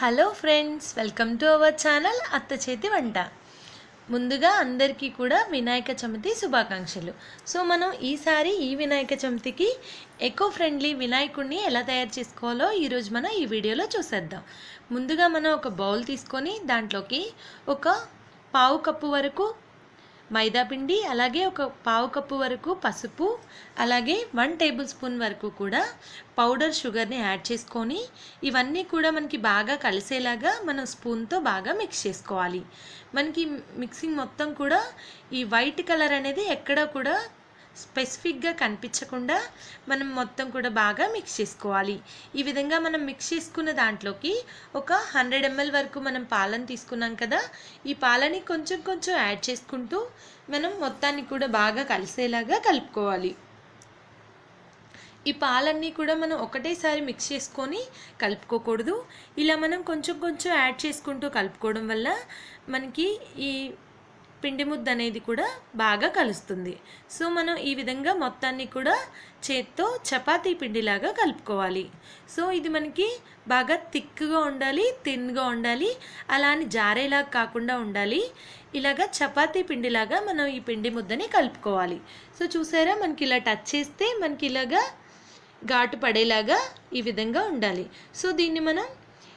hello friends welcome to our channel అత్త చేతి వంట ముందుగా అందరికీ కూడా వినాయక చవితి శుభాకాంక్షలు సో మనం ఈసారి ఈ వినాయక చవితికి ఎకో ఫ్రెండ్లీ వినాయకుడిని ఎలా తయారు చేసుకోవాలో ఈరోజు మనం ఈ వీడియోలో చూసేద్దాం ముందుగా మనం ఒక బౌల్ తీసుకొని దాంట్లోకి ఒక పావు కప్పు వరకు మైదా పిండి అలాగే ఒక పావు కప్పు వరకు పసుపు అలాగే వన్ టేబుల్ స్పూన్ వరకు కూడా పౌడర్ షుగర్ని యాడ్ చేసుకొని ఇవన్నీ కూడా మనకి బాగా కలిసేలాగా మనం స్పూన్తో బాగా మిక్స్ చేసుకోవాలి మనకి మిక్సింగ్ మొత్తం కూడా ఈ వైట్ కలర్ అనేది ఎక్కడ కూడా స్పెసిఫిక్గా కనిపించకుండా మనం మొత్తం కూడా బాగా మిక్స్ చేసుకోవాలి ఈ విధంగా మనం మిక్స్ చేసుకున్న దాంట్లోకి ఒక హండ్రెడ్ ఎంఎల్ వరకు మనం పాలను తీసుకున్నాం కదా ఈ పాలని కొంచెం కొంచెం యాడ్ చేసుకుంటూ మనం మొత్తాన్ని కూడా బాగా కలిసేలాగా కలుపుకోవాలి ఈ పాలన్నీ కూడా మనం ఒకటేసారి మిక్స్ చేసుకొని కలుపుకోకూడదు ఇలా మనం కొంచెం కొంచెం యాడ్ చేసుకుంటూ కలుపుకోవడం వల్ల మనకి ఈ పిండి ముద్ద అనేది కూడా బాగా కలుస్తుంది సో మనం ఈ విధంగా మొత్తాన్ని కూడా చేత్తో చపాతీ పిండిలాగా కలుపుకోవాలి సో ఇది మనకి బాగా థిక్గా ఉండాలి థిన్గా ఉండాలి అలా అని జారేలాగా కాకుండా ఉండాలి ఇలాగా చపాతీ పిండిలాగా మనం ఈ పిండి ముద్దని కలుపుకోవాలి సో చూసారా మనకి ఇలా టచ్ చేస్తే మనకి ఇలాగా ఘాటు పడేలాగా ఈ విధంగా ఉండాలి సో దీన్ని మనం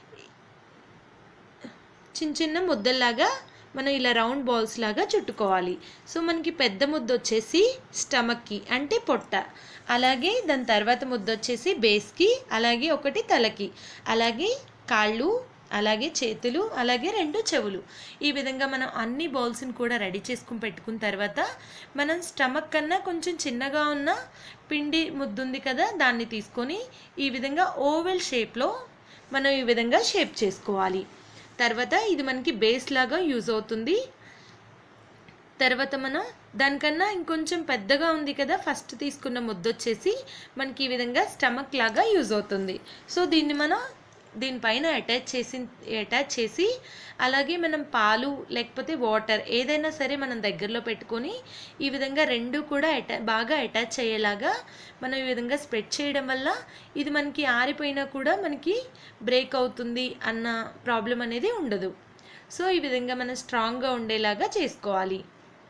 చిన్న చిన్న ముద్దల్లాగా మనం ఇలా రౌండ్ బాల్స్ లాగా చుట్టుకోవాలి సో మనకి పెద్ద ముద్ద వచ్చేసి స్టమక్కి అంటే పొట్ట అలాగే దాని తర్వాత ముద్ద వచ్చేసి బేస్కి అలాగే ఒకటి తలకి అలాగే కాళ్ళు అలాగే చేతులు అలాగే రెండు చెవులు ఈ విధంగా మనం అన్ని బౌల్స్ని కూడా రెడీ చేసుకుని పెట్టుకున్న తర్వాత మనం స్టమక్ కన్నా కొంచెం చిన్నగా ఉన్న పిండి ముద్ద ఉంది కదా దాన్ని తీసుకొని ఈ విధంగా ఓవెల్ షేప్లో మనం ఈ విధంగా షేప్ చేసుకోవాలి తర్వాత ఇది మనకి బేస్ లాగా యూజ్ అవుతుంది తర్వాత మనం దానికన్నా ఇంకొంచెం పెద్దగా ఉంది కదా ఫస్ట్ తీసుకున్న ముద్ద వచ్చేసి మనకి ఈ విధంగా స్టమక్ లాగా యూజ్ అవుతుంది సో దీన్ని మనం దీనిపైన అటాచ్ చేసి అటాచ్ చేసి అలాగే మనం పాలు లేకపోతే వాటర్ ఏదైనా సరే మనం దగ్గరలో పెట్టుకొని ఈ విధంగా రెండు కూడా అటా బాగా అటాచ్ అయ్యేలాగా మనం ఈ విధంగా స్ప్రెడ్ చేయడం వల్ల ఇది మనకి ఆరిపోయినా కూడా మనకి బ్రేక్ అవుతుంది అన్న ప్రాబ్లం అనేది ఉండదు సో ఈ విధంగా మనం స్ట్రాంగ్గా ఉండేలాగా చేసుకోవాలి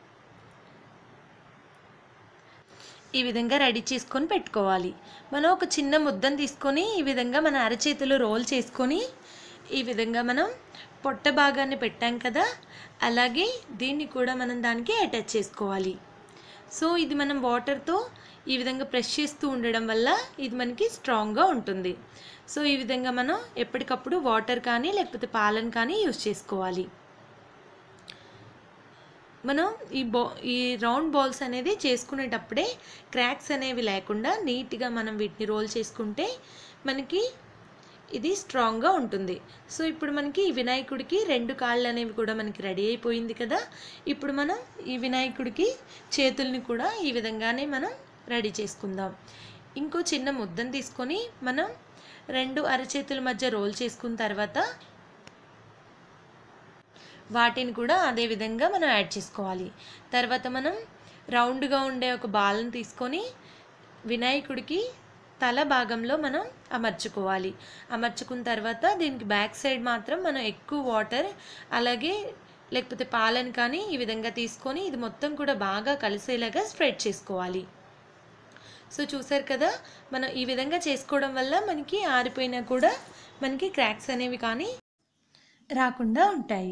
ఈ విధంగా రెడీ చేసుకొని పెట్టుకోవాలి మనం ఒక చిన్న ముద్దను తీసుకొని ఈ విధంగా మన అరచేతులు రోల్ చేసుకొని ఈ విధంగా మనం పొట్ట భాగాన్ని పెట్టాం కదా అలాగే దీన్ని కూడా మనం దానికి అటాచ్ చేసుకోవాలి సో ఇది మనం వాటర్తో ఈ విధంగా ప్రెస్ చేస్తూ ఉండడం వల్ల ఇది మనకి స్ట్రాంగ్గా ఉంటుంది సో ఈ విధంగా మనం ఎప్పటికప్పుడు వాటర్ కానీ లేకపోతే పాలను కానీ యూస్ చేసుకోవాలి మనం ఈ బా ఈ రౌండ్ బాల్స్ అనేది చేసుకునేటప్పుడే క్రాక్స్ అనేవి లేకుండా నీట్గా మనం వీటిని రోల్ చేసుకుంటే మనకి ఇది స్ట్రాంగ్గా ఉంటుంది సో ఇప్పుడు మనకి ఈ వినాయకుడికి రెండు కాళ్ళు అనేవి కూడా మనకి రెడీ అయిపోయింది కదా ఇప్పుడు మనం ఈ వినాయకుడికి చేతుల్ని కూడా ఈ విధంగానే మనం రెడీ చేసుకుందాం ఇంకో చిన్న ముద్దను తీసుకొని మనం రెండు అరచేతుల మధ్య రోల్ చేసుకున్న తర్వాత వాటిని కూడా అదే విధంగా మనం యాడ్ చేసుకోవాలి తర్వాత మనం రౌండ్గా ఉండే ఒక బాల్ని తీసుకొని వినాయకుడికి తల భాగంలో మనం అమర్చుకోవాలి అమర్చుకున్న తర్వాత దీనికి బ్యాక్ సైడ్ మాత్రం మనం ఎక్కువ వాటర్ అలాగే లేకపోతే పాలను కానీ ఈ విధంగా తీసుకొని ఇది మొత్తం కూడా బాగా కలిసేలాగా స్ప్రెడ్ చేసుకోవాలి సో చూసారు కదా మనం ఈ విధంగా చేసుకోవడం వల్ల మనకి ఆరిపోయినా కూడా మనకి క్రాక్స్ అనేవి కానీ రాకుండా ఉంటాయి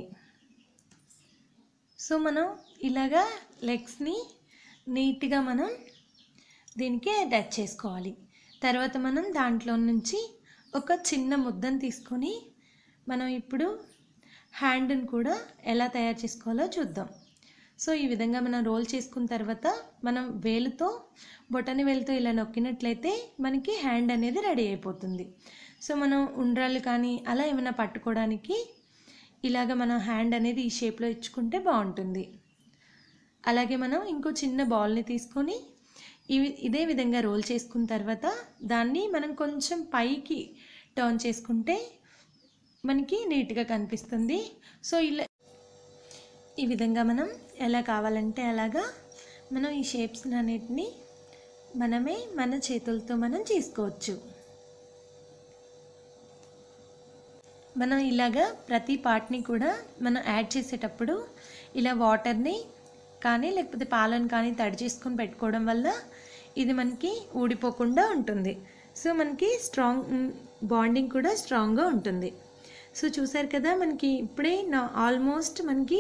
సో మనం ఇలాగా లెగ్స్ని నీట్గా మనం దీనికి అటాచ్ చేసుకోవాలి తర్వాత మనం దాంట్లో నుంచి ఒక చిన్న ముద్దను తీసుకొని మనం ఇప్పుడు హ్యాండ్ని కూడా ఎలా తయారు చేసుకోవాలో చూద్దాం సో ఈ విధంగా మనం రోల్ చేసుకున్న తర్వాత మనం వేలుతో బొటని వేలుతో ఇలా నొక్కినట్లయితే మనకి హ్యాండ్ అనేది రెడీ అయిపోతుంది సో మనం ఉండ్రాలు కానీ అలా ఏమైనా పట్టుకోవడానికి ఇలాగ మనం హ్యాండ్ అనేది ఈ షేప్లో ఇచ్చుకుంటే బాగుంటుంది అలాగే మనం ఇంకో చిన్న బాల్ని తీసుకొని ఇవి ఇదే విధంగా రోల్ చేసుకున్న తర్వాత దాన్ని మనం కొంచెం పైకి టర్న్ చేసుకుంటే మనకి నీట్గా కనిపిస్తుంది సో ఇలా ఈ విధంగా మనం ఎలా కావాలంటే అలాగా మనం ఈ షేప్స్ అన్నిటిని మనమే మన చేతులతో మనం చేసుకోవచ్చు మనం ఇలాగా ప్రతి పార్ట్ని కూడా మనం యాడ్ చేసేటప్పుడు ఇలా వాటర్ని కానీ లేకపోతే పాలను కానీ తడి చేసుకొని పెట్టుకోవడం వల్ల ఇది మనకి ఊడిపోకుండా ఉంటుంది సో మనకి స్ట్రాంగ్ బాండింగ్ కూడా స్ట్రాంగ్గా ఉంటుంది సో చూసారు కదా మనకి ఇప్పుడే నా ఆల్మోస్ట్ మనకి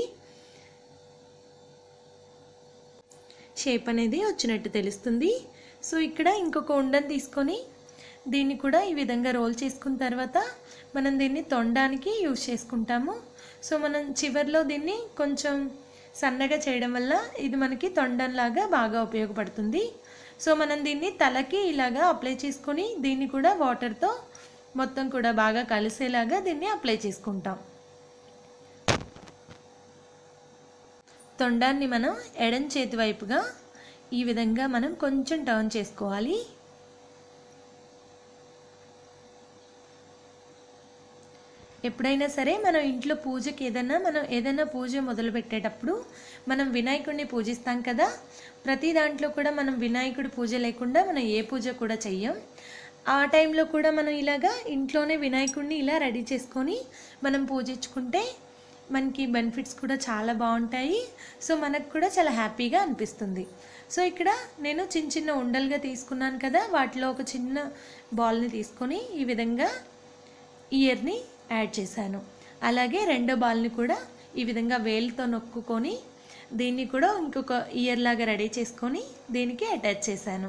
షేప్ అనేది వచ్చినట్టు తెలుస్తుంది సో ఇక్కడ ఇంకొక ఉండని తీసుకొని దీన్ని కూడా ఈ విధంగా రోల్ చేసుకున్న తర్వాత మనం దీన్ని తొండడానికి యూజ్ చేసుకుంటాము సో మనం చివర్లో దీన్ని కొంచెం సన్నగా చేయడం వల్ల ఇది మనకి తొండంలాగా బాగా ఉపయోగపడుతుంది సో మనం దీన్ని తలకి ఇలాగా అప్లై చేసుకొని దీన్ని కూడా వాటర్తో మొత్తం కూడా బాగా కలిసేలాగా దీన్ని అప్లై చేసుకుంటాం తొండాన్ని మనం ఎడం చేతి వైపుగా ఈ విధంగా మనం కొంచెం టర్న్ చేసుకోవాలి ఎప్పుడైనా సరే మనం ఇంట్లో పూజకి ఏదైనా మనం ఏదైనా పూజ మొదలు పెట్టేటప్పుడు మనం వినాయకుడిని పూజిస్తాం కదా ప్రతి దాంట్లో కూడా మనం వినాయకుడి పూజ లేకుండా మనం ఏ పూజ కూడా చెయ్యం ఆ టైంలో కూడా మనం ఇలాగా ఇంట్లోనే వినాయకుడిని ఇలా రెడీ చేసుకొని మనం పూజించుకుంటే మనకి బెనిఫిట్స్ కూడా చాలా బాగుంటాయి సో మనకు కూడా చాలా హ్యాపీగా అనిపిస్తుంది సో ఇక్కడ నేను చిన్న చిన్న ఉండలుగా తీసుకున్నాను కదా వాటిలో ఒక చిన్న బాల్ని తీసుకొని ఈ విధంగా ఇయర్ని యాడ్ చేశాను అలాగే రెండో బాల్ని కూడా ఈ విధంగా వేలుతో నొక్కుకొని దీన్ని కూడా ఇంకొక ఇయర్ లాగా రెడీ చేసుకొని దీనికి అటాచ్ చేశాను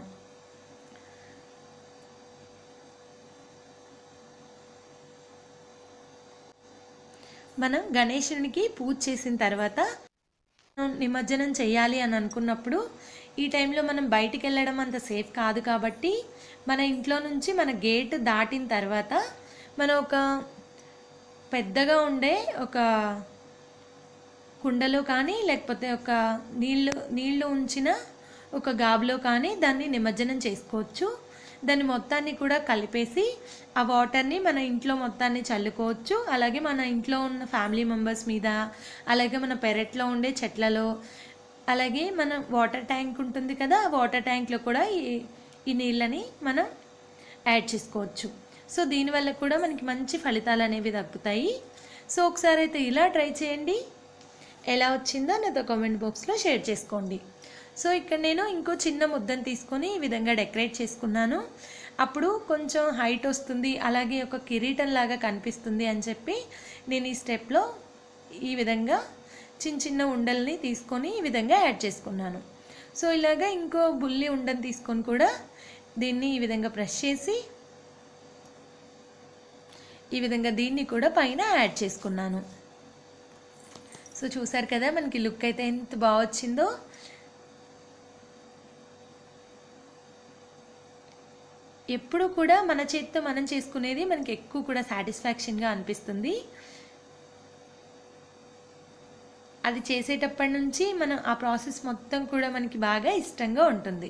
మనం గణేశునికి పూజ చేసిన తర్వాత నిమజ్జనం చేయాలి అని అనుకున్నప్పుడు ఈ టైంలో మనం బయటికి వెళ్ళడం అంత సేఫ్ కాదు కాబట్టి మన ఇంట్లో నుంచి మన గేట్ దాటిన తర్వాత మనం ఒక పెద్దగా ఉండే ఒక కుండలో కానీ లేకపోతే ఒక నీళ్ళు నీళ్లు ఉంచిన ఒక గాబులో కానీ దాన్ని నిమజ్జనం చేసుకోవచ్చు దాన్ని మొత్తాన్ని కూడా కలిపేసి ఆ వాటర్ని మన ఇంట్లో మొత్తాన్ని చల్లుకోవచ్చు అలాగే మన ఇంట్లో ఉన్న ఫ్యామిలీ మెంబర్స్ మీద అలాగే మన పెరట్లో ఉండే చెట్లలో అలాగే మన వాటర్ ట్యాంక్ ఉంటుంది కదా ఆ వాటర్ ట్యాంక్లో కూడా ఈ ఈ నీళ్ళని మనం యాడ్ చేసుకోవచ్చు సో దీనివల్ల కూడా మనకి మంచి ఫలితాలు అనేవి దక్కుతాయి సో ఒకసారి అయితే ఇలా ట్రై చేయండి ఎలా వచ్చిందో నాతో కామెంట్ బాక్స్లో షేర్ చేసుకోండి సో ఇక్కడ నేను ఇంకో చిన్న ముద్దను తీసుకొని ఈ విధంగా డెకరేట్ చేసుకున్నాను అప్పుడు కొంచెం హైట్ వస్తుంది అలాగే ఒక కిరీటం లాగా కనిపిస్తుంది అని చెప్పి నేను ఈ స్టెప్లో ఈ విధంగా చిన్న చిన్న ఉండల్ని తీసుకొని ఈ విధంగా యాడ్ చేసుకున్నాను సో ఇలాగా ఇంకో బుల్లి ఉండని తీసుకొని కూడా దీన్ని ఈ విధంగా ప్రెస్ చేసి ఈ విధంగా దీన్ని కూడా పైన యాడ్ చేసుకున్నాను సో చూసారు కదా మనకి లుక్ అయితే ఎంత బాగా వచ్చిందో ఎప్పుడు కూడా మన చేతితో మనం చేసుకునేది మనకి ఎక్కువ కూడా సాటిస్ఫాక్షన్గా అనిపిస్తుంది అది చేసేటప్పటి నుంచి మనం ఆ ప్రాసెస్ మొత్తం కూడా మనకి బాగా ఇష్టంగా ఉంటుంది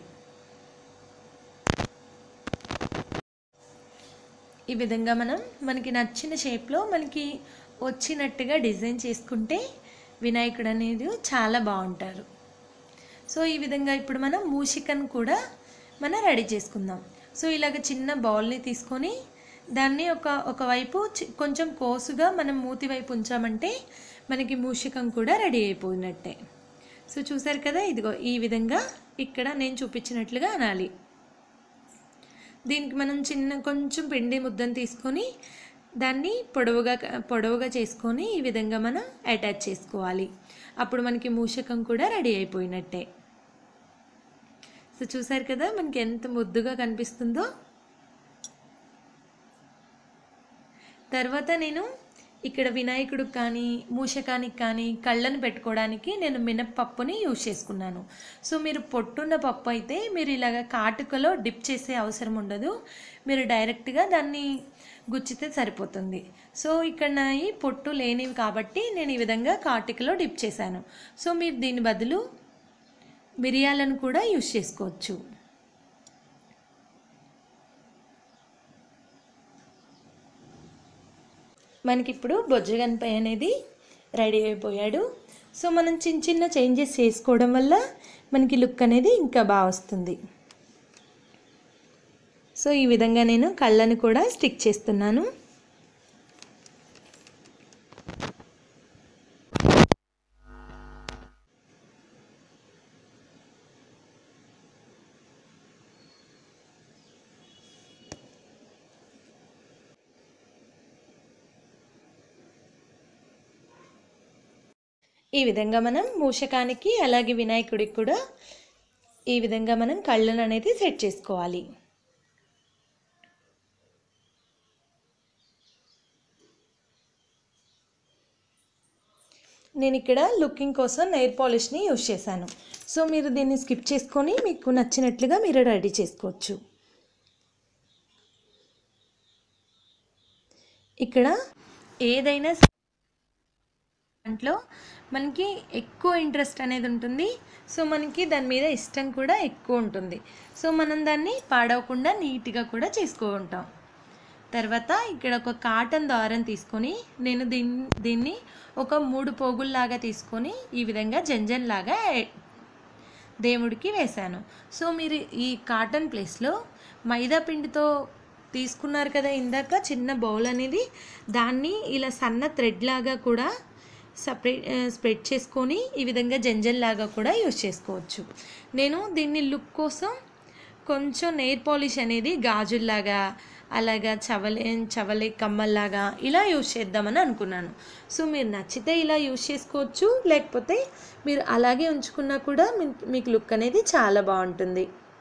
ఈ విధంగా మనం మనకి నచ్చిన షేప్లో మనకి వచ్చినట్టుగా డిజైన్ చేసుకుంటే వినాయకుడు అనేది చాలా బాగుంటారు సో ఈ విధంగా ఇప్పుడు మనం మూషికను కూడా మనం రెడీ చేసుకుందాం సో ఇలాగ చిన్న బౌల్ని తీసుకొని దాన్ని ఒక ఒకవైపు చి- కొంచెం కోసుగా మనం మూతి వైపు ఉంచామంటే మనకి మూషికం కూడా రెడీ అయిపోయినట్టే సో చూసారు కదా ఇదిగో ఈ విధంగా ఇక్కడ నేను చూపించినట్లుగా అనాలి దీనికి మనం చిన్న కొంచెం పిండి ముద్దను తీసుకొని దాన్ని పొడవుగా పొడవుగా చేసుకొని ఈ విధంగా మనం అటాచ్ చేసుకోవాలి అప్పుడు మనకి మూషకం కూడా రెడీ అయిపోయినట్టే సో చూసారు కదా మనకి ఎంత ముద్దుగా కనిపిస్తుందో తర్వాత నేను ఇక్కడ వినాయకుడికి కానీ మూషకానికి కానీ కళ్ళను పెట్టుకోవడానికి నేను మినప్పప్పుని యూజ్ చేసుకున్నాను సో మీరు పొట్టున్న పప్పు అయితే మీరు ఇలాగ కాటుకలో డిప్ చేసే అవసరం ఉండదు మీరు డైరెక్ట్గా దాన్ని గుచ్చితే సరిపోతుంది సో ఇక్కడ నా ఈ పొట్టు లేనివి కాబట్టి నేను ఈ విధంగా కాటుకలో డిప్ చేశాను సో మీరు దీని బదులు మిరియాలను కూడా యూజ్ చేసుకోవచ్చు మనకిప్పుడు బొజ్జగన్పై అనేది రెడీ అయిపోయాడు సో మనం చిన్న చిన్న చేంజెస్ చేసుకోవడం వల్ల మనకి లుక్ అనేది ఇంకా బాగా వస్తుంది సో ఈ విధంగా నేను కళ్ళను కూడా స్టిక్ చేస్తున్నాను ఈ విధంగా మనం మూషకానికి అలాగే వినాయకుడికి కూడా ఈ విధంగా మనం కళ్ళను అనేది సెట్ చేసుకోవాలి నేను ఇక్కడ లుకింగ్ కోసం నెయిల్ పాలిష్ని యూజ్ చేశాను సో మీరు దీన్ని స్కిప్ చేసుకొని మీకు నచ్చినట్లుగా మీరు రెడీ చేసుకోవచ్చు ఇక్కడ ఏదైనా దాంట్లో మనకి ఎక్కువ ఇంట్రెస్ట్ అనేది ఉంటుంది సో మనకి దాని మీద ఇష్టం కూడా ఎక్కువ ఉంటుంది సో మనం దాన్ని పాడవకుండా నీట్గా కూడా చేసుకుంటాం తర్వాత ఇక్కడ ఒక కాటన్ దారం తీసుకొని నేను దీన్ని దీన్ని ఒక మూడు పోగుల్లాగా తీసుకొని ఈ విధంగా జంజన్లాగా దేవుడికి వేశాను సో మీరు ఈ కాటన్ ప్లేస్లో మైదా పిండితో తీసుకున్నారు కదా ఇందాక చిన్న బౌల్ అనేది దాన్ని ఇలా సన్న థ్రెడ్ లాగా కూడా సపరేట్ స్ప్రెడ్ చేసుకొని ఈ విధంగా జంజల్ లాగా కూడా యూజ్ చేసుకోవచ్చు నేను దీన్ని లుక్ కోసం కొంచెం నెయిల్ పాలిష్ అనేది గాజుల్లాగా అలాగా చవలే చవలే కమ్మల్లాగా ఇలా యూజ్ చేద్దామని అనుకున్నాను సో మీరు నచ్చితే ఇలా యూజ్ చేసుకోవచ్చు లేకపోతే మీరు అలాగే ఉంచుకున్నా కూడా మీకు లుక్ అనేది చాలా బాగుంటుంది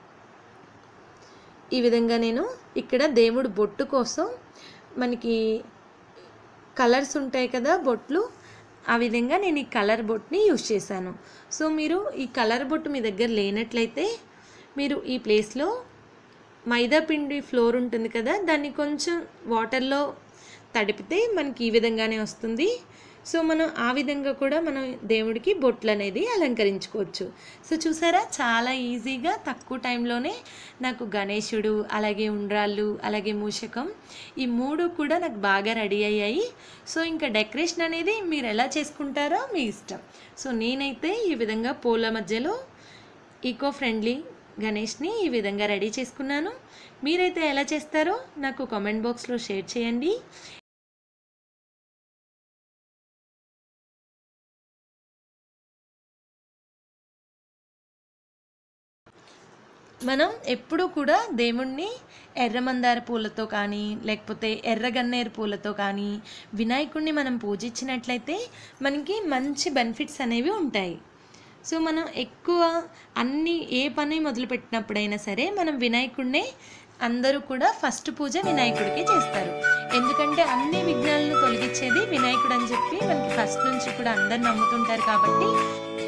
ఈ విధంగా నేను ఇక్కడ దేవుడు బొట్టు కోసం మనకి కలర్స్ ఉంటాయి కదా బొట్లు ఆ విధంగా నేను ఈ కలర్ బొట్ని యూజ్ చేశాను సో మీరు ఈ కలర్ బొట్టు మీ దగ్గర లేనట్లయితే మీరు ఈ ప్లేస్లో మైదా పిండి ఫ్లోర్ ఉంటుంది కదా దాన్ని కొంచెం వాటర్లో తడిపితే మనకి ఈ విధంగానే వస్తుంది సో మనం ఆ విధంగా కూడా మనం దేవుడికి బొట్లు అనేది అలంకరించుకోవచ్చు సో చూసారా చాలా ఈజీగా తక్కువ టైంలోనే నాకు గణేశుడు అలాగే ఉండ్రాళ్ళు అలాగే మూషకం ఈ మూడు కూడా నాకు బాగా రెడీ అయ్యాయి సో ఇంకా డెకరేషన్ అనేది మీరు ఎలా చేసుకుంటారో మీ ఇష్టం సో నేనైతే ఈ విధంగా పూల మధ్యలో ఈకో ఫ్రెండ్లీ గణేష్ని ఈ విధంగా రెడీ చేసుకున్నాను మీరైతే ఎలా చేస్తారో నాకు కామెంట్ బాక్స్లో షేర్ చేయండి మనం ఎప్పుడూ కూడా దేవుణ్ణి ఎర్రమందార పూలతో కానీ లేకపోతే ఎర్రగన్నేరు పూలతో కానీ వినాయకుడిని మనం పూజించినట్లయితే మనకి మంచి బెనిఫిట్స్ అనేవి ఉంటాయి సో మనం ఎక్కువ అన్ని ఏ పని మొదలుపెట్టినప్పుడైనా సరే మనం వినాయకుడినే అందరూ కూడా ఫస్ట్ పూజ వినాయకుడికి చేస్తారు ఎందుకంటే అన్ని విఘ్నాలను తొలగించేది వినాయకుడు అని చెప్పి మనకి ఫస్ట్ నుంచి కూడా అందరు నమ్ముతుంటారు కాబట్టి